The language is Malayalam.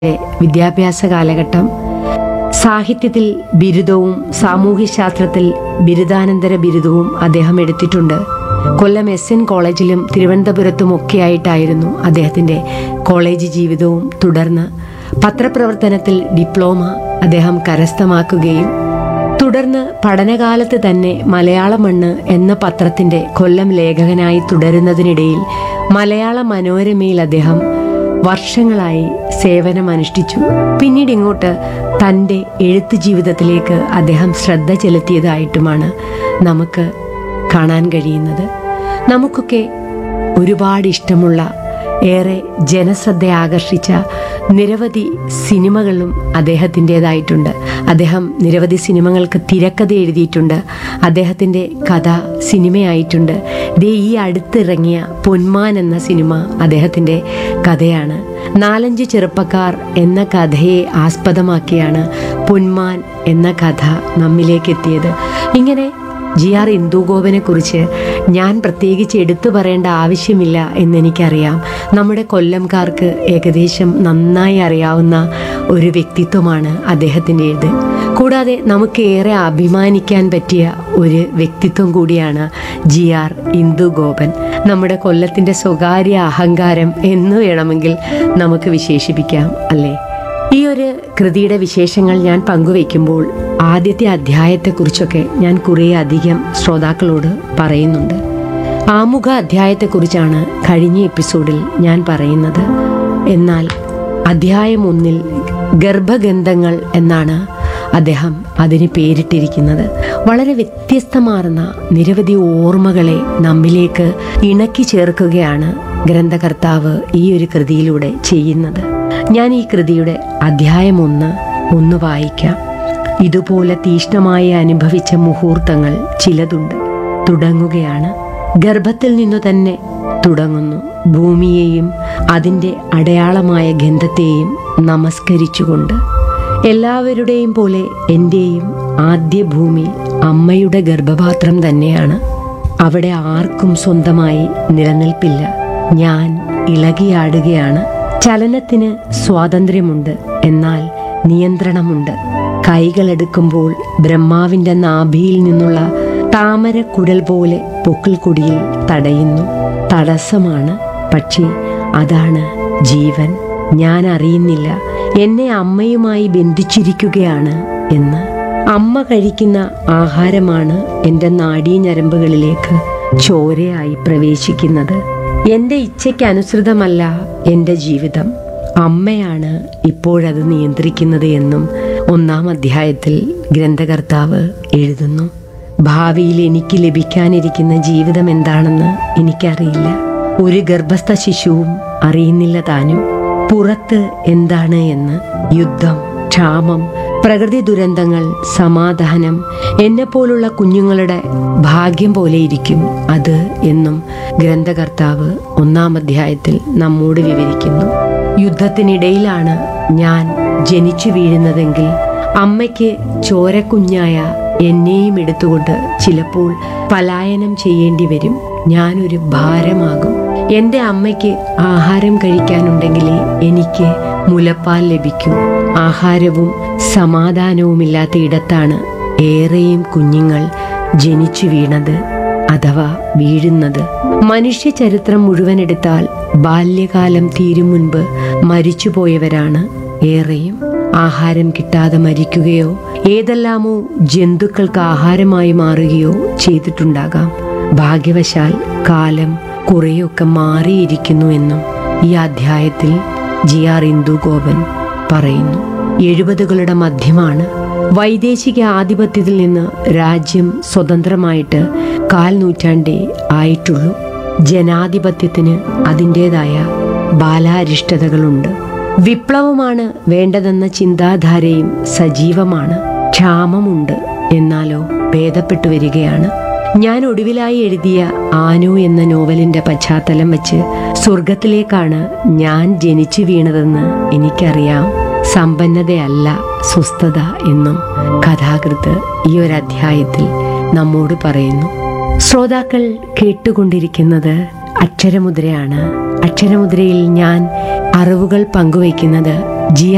വിദ്യാഭ്യാസ കാലഘട്ടം സാഹിത്യത്തിൽ ബിരുദവും സാമൂഹ്യശാസ്ത്രത്തിൽ ബിരുദാനന്തര ബിരുദവും അദ്ദേഹം എടുത്തിട്ടുണ്ട് കൊല്ലം എസ് എൻ കോളേജിലും തിരുവനന്തപുരത്തും ഒക്കെയായിട്ടായിരുന്നു അദ്ദേഹത്തിന്റെ കോളേജ് ജീവിതവും തുടർന്ന് പത്രപ്രവർത്തനത്തിൽ ഡിപ്ലോമ അദ്ദേഹം കരസ്ഥമാക്കുകയും തുടർന്ന് പഠനകാലത്ത് തന്നെ മലയാള മണ്ണ് എന്ന പത്രത്തിന്റെ കൊല്ലം ലേഖകനായി തുടരുന്നതിനിടയിൽ മലയാള മനോരമയിൽ അദ്ദേഹം വർഷങ്ങളായി സേവനമനുഷ്ഠിച്ചു പിന്നീട് ഇങ്ങോട്ട് തൻ്റെ എഴുത്ത് ജീവിതത്തിലേക്ക് അദ്ദേഹം ശ്രദ്ധ ചെലുത്തിയതായിട്ടുമാണ് നമുക്ക് കാണാൻ കഴിയുന്നത് നമുക്കൊക്കെ ഒരുപാട് ഇഷ്ടമുള്ള ഏറെ ജനശ്രദ്ധ ആകർഷിച്ച നിരവധി സിനിമകളും അദ്ദേഹത്തിൻ്റെതായിട്ടുണ്ട് അദ്ദേഹം നിരവധി സിനിമകൾക്ക് തിരക്കഥ എഴുതിയിട്ടുണ്ട് അദ്ദേഹത്തിൻ്റെ കഥ സിനിമയായിട്ടുണ്ട് ദേ ഈ അടുത്തിറങ്ങിയ പൊന്മാൻ എന്ന സിനിമ അദ്ദേഹത്തിൻ്റെ കഥയാണ് നാലഞ്ച് ചെറുപ്പക്കാർ എന്ന കഥയെ ആസ്പദമാക്കിയാണ് പൊന്മാൻ എന്ന കഥ നമ്മിലേക്ക് എത്തിയത് ഇങ്ങനെ ജി ആർ ഇന്ദുഗോപനെ കുറിച്ച് ഞാൻ പ്രത്യേകിച്ച് എടുത്തു പറയേണ്ട ആവശ്യമില്ല എന്നെനിക്കറിയാം നമ്മുടെ കൊല്ലംകാർക്ക് ഏകദേശം നന്നായി അറിയാവുന്ന ഒരു വ്യക്തിത്വമാണ് അദ്ദേഹത്തിൻ്റേത് കൂടാതെ നമുക്ക് ഏറെ അഭിമാനിക്കാൻ പറ്റിയ ഒരു വ്യക്തിത്വം കൂടിയാണ് ജി ആർ ഇന്ദുഗോപൻ നമ്മുടെ കൊല്ലത്തിൻ്റെ സ്വകാര്യ അഹങ്കാരം എന്ന് വേണമെങ്കിൽ നമുക്ക് വിശേഷിപ്പിക്കാം അല്ലേ ഈ ഒരു കൃതിയുടെ വിശേഷങ്ങൾ ഞാൻ പങ്കുവയ്ക്കുമ്പോൾ ആദ്യത്തെ അധ്യായത്തെക്കുറിച്ചൊക്കെ ഞാൻ കുറേ അധികം ശ്രോതാക്കളോട് പറയുന്നുണ്ട് ആമുഖ അധ്യായത്തെക്കുറിച്ചാണ് കഴിഞ്ഞ എപ്പിസോഡിൽ ഞാൻ പറയുന്നത് എന്നാൽ അധ്യായം ഒന്നിൽ ഗർഭഗന്ധങ്ങൾ എന്നാണ് അദ്ദേഹം അതിന് പേരിട്ടിരിക്കുന്നത് വളരെ വ്യത്യസ്തമാർന്ന നിരവധി ഓർമ്മകളെ നമ്മിലേക്ക് ഇണക്കി ചേർക്കുകയാണ് ഗ്രന്ഥകർത്താവ് ഈ ഒരു കൃതിയിലൂടെ ചെയ്യുന്നത് ഞാൻ ഈ കൃതിയുടെ അധ്യായം ഒന്ന് ഒന്ന് വായിക്കാം ഇതുപോലെ തീഷ്ണമായി അനുഭവിച്ച മുഹൂർത്തങ്ങൾ ചിലതുണ്ട് തുടങ്ങുകയാണ് ഗർഭത്തിൽ നിന്നു തന്നെ തുടങ്ങുന്നു ഭൂമിയെയും അതിൻ്റെ അടയാളമായ ഗന്ധത്തെയും നമസ്കരിച്ചുകൊണ്ട് എല്ലാവരുടെയും പോലെ എൻ്റെയും ആദ്യ ഭൂമി അമ്മയുടെ ഗർഭപാത്രം തന്നെയാണ് അവിടെ ആർക്കും സ്വന്തമായി നിലനിൽപ്പില്ല ഞാൻ ഇളകിയാടുകയാണ് ചലനത്തിന് സ്വാതന്ത്ര്യമുണ്ട് എന്നാൽ നിയന്ത്രണമുണ്ട് കൈകളെടുക്കുമ്പോൾ ബ്രഹ്മാവിന്റെ നാഭിയിൽ നിന്നുള്ള താമര കുടൽ പോലെ പൊക്കിൾക്കൊടിയിൽ തടയുന്നു തടസ്സമാണ് പക്ഷേ അതാണ് ജീവൻ ഞാൻ അറിയുന്നില്ല എന്നെ അമ്മയുമായി ബന്ധിച്ചിരിക്കുകയാണ് എന്ന് അമ്മ കഴിക്കുന്ന ആഹാരമാണ് എൻ്റെ നാഡീഞരമ്പുകളിലേക്ക് ചോരയായി പ്രവേശിക്കുന്നത് എൻ്റെ ഇച്ഛയ്ക്കനുസൃതമല്ല എൻ്റെ ജീവിതം അമ്മയാണ് ഇപ്പോഴത് നിയന്ത്രിക്കുന്നത് എന്നും ഒന്നാം അധ്യായത്തിൽ ഗ്രന്ഥകർത്താവ് എഴുതുന്നു ഭാവിയിൽ എനിക്ക് ലഭിക്കാനിരിക്കുന്ന ജീവിതം എന്താണെന്ന് എനിക്കറിയില്ല ഒരു ഗർഭസ്ഥ ശിശുവും അറിയുന്നില്ല താനും പുറത്ത് എന്താണ് എന്ന് യുദ്ധം ക്ഷാമം പ്രകൃതി ദുരന്തങ്ങൾ സമാധാനം എന്നെപ്പോലുള്ള കുഞ്ഞുങ്ങളുടെ ഭാഗ്യം പോലെ ഇരിക്കും അത് എന്നും ഗ്രന്ഥകർത്താവ് ഒന്നാം അധ്യായത്തിൽ നമ്മോട് വിവരിക്കുന്നു യുദ്ധത്തിനിടയിലാണ് ഞാൻ ജനിച്ചു വീഴുന്നതെങ്കിൽ അമ്മയ്ക്ക് ചോരക്കുഞ്ഞായ എന്നെയും എടുത്തുകൊണ്ട് ചിലപ്പോൾ പലായനം ചെയ്യേണ്ടി വരും ഞാനൊരു ഭാരമാകും എൻ്റെ അമ്മയ്ക്ക് ആഹാരം കഴിക്കാനുണ്ടെങ്കിലേ എനിക്ക് മുലപ്പാൽ ലഭിക്കൂ ആഹാരവും സമാധാനവുമില്ലാത്ത ഇടത്താണ് ഏറെയും കുഞ്ഞുങ്ങൾ ജനിച്ചു വീണത് അഥവാ വീഴുന്നത് മനുഷ്യ ചരിത്രം മുഴുവൻ എടുത്താൽ ബാല്യകാലം തീരും മുൻപ് മരിച്ചുപോയവരാണ് ഏറെയും ആഹാരം കിട്ടാതെ മരിക്കുകയോ ഏതെല്ലാമോ ജന്തുക്കൾക്ക് ആഹാരമായി മാറുകയോ ചെയ്തിട്ടുണ്ടാകാം ഭാഗ്യവശാൽ കാലം കുറെയൊക്കെ മാറിയിരിക്കുന്നു എന്നും ഈ അധ്യായത്തിൽ ജി ആർ ഇന്ദുഗോപൻ പറയുന്നു എഴുപതുകളുടെ മധ്യമാണ് വൈദേശിക ആധിപത്യത്തിൽ നിന്ന് രാജ്യം സ്വതന്ത്രമായിട്ട് കാൽ നൂറ്റാണ്ടേ ആയിട്ടുള്ളൂ ജനാധിപത്യത്തിന് അതിൻ്റെതായ ബാലാരിഷ്ടതകളുണ്ട് വിപ്ലവമാണ് വേണ്ടതെന്ന ചിന്താധാരയും സജീവമാണ് ക്ഷാമമുണ്ട് എന്നാലോ ഭേദപ്പെട്ടു വരികയാണ് ഞാൻ ഒടുവിലായി എഴുതിയ ആനു എന്ന നോവലിന്റെ പശ്ചാത്തലം വെച്ച് സ്വർഗത്തിലേക്കാണ് ഞാൻ ജനിച്ചു വീണതെന്ന് എനിക്കറിയാം സമ്പന്നതയല്ല സ്വസ്ഥത എന്നും കഥാകൃത്ത് ഈ ഒരു അധ്യായത്തിൽ നമ്മോട് പറയുന്നു ശ്രോതാക്കൾ കേട്ടുകൊണ്ടിരിക്കുന്നത് അക്ഷരമുദ്രയാണ് അക്ഷരമുദ്രയിൽ ഞാൻ അറിവുകൾ പങ്കുവയ്ക്കുന്നത് ജി